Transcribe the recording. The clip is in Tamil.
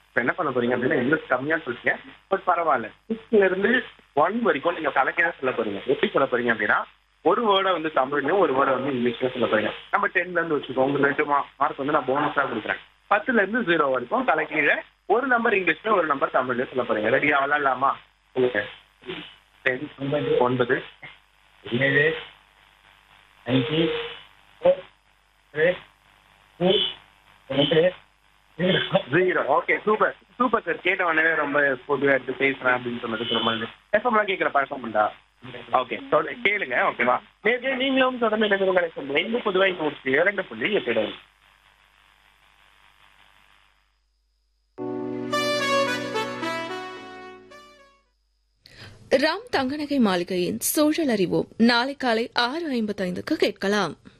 இப்போ என்ன பண்ண போறீங்க அப்படின்னா இங்கிலீஷ் கம்மியா சொல்றீங்க பட் பரவாயில்ல சிக்ஸ்ல இருந்து ஒன் வரைக்கும் நீங்க கலக்கையா சொல்ல போறீங்க எப்படி சொல்ல போறீங்க அப்படின்னா ஒரு வேர்டை வந்து தமிழ்லையும் ஒரு வேர்டை வந்து இங்கிலீஷ்லயும் சொல்ல போறீங்க நம்ம டென்ல இருந்து வச்சுக்கோ உங்களுக்கு ரெண்டு மார்க் வந்து நான் போனஸா கொடுக்குறேன் பத்துல இருந்து ஜீரோ வரைக்கும் தலைக்கீழ ஒரு நம்பர் இங்கிலீஷ்ல ஒரு நம்பர் தமிழ்லயும் சொல்ல போறீங்க ரெடியா விளாடலாமா உங்களுக்கு டென் ஒன்பது ஏழு அஞ்சு ஆறு மூணு ரெண்டு zero okay super super sir கேட்ட உடனே ரொம்ப பொதுவாக எடுத்து பேசுறேன் அப்படின்னு சொன்னதுக்கு ரொம்ப எஃப்எம்லாம் கேட்குற பழக்கம் உண்டா ஓகே கேளுங்க ஓகேவா நேற்று நீங்களும் தொடர்ந்து இணைந்திருங்களை சொல்லுங்க இந்த பொதுவாக இங்கே முடிச்சு இரண்டு புள்ளி எட்டு ராம் தங்கநகை மாளிகையின் சூழல் அறிவோம் நாளை காலை ஆறு ஐம்பத்தைந்துக்கு கேட்கலாம்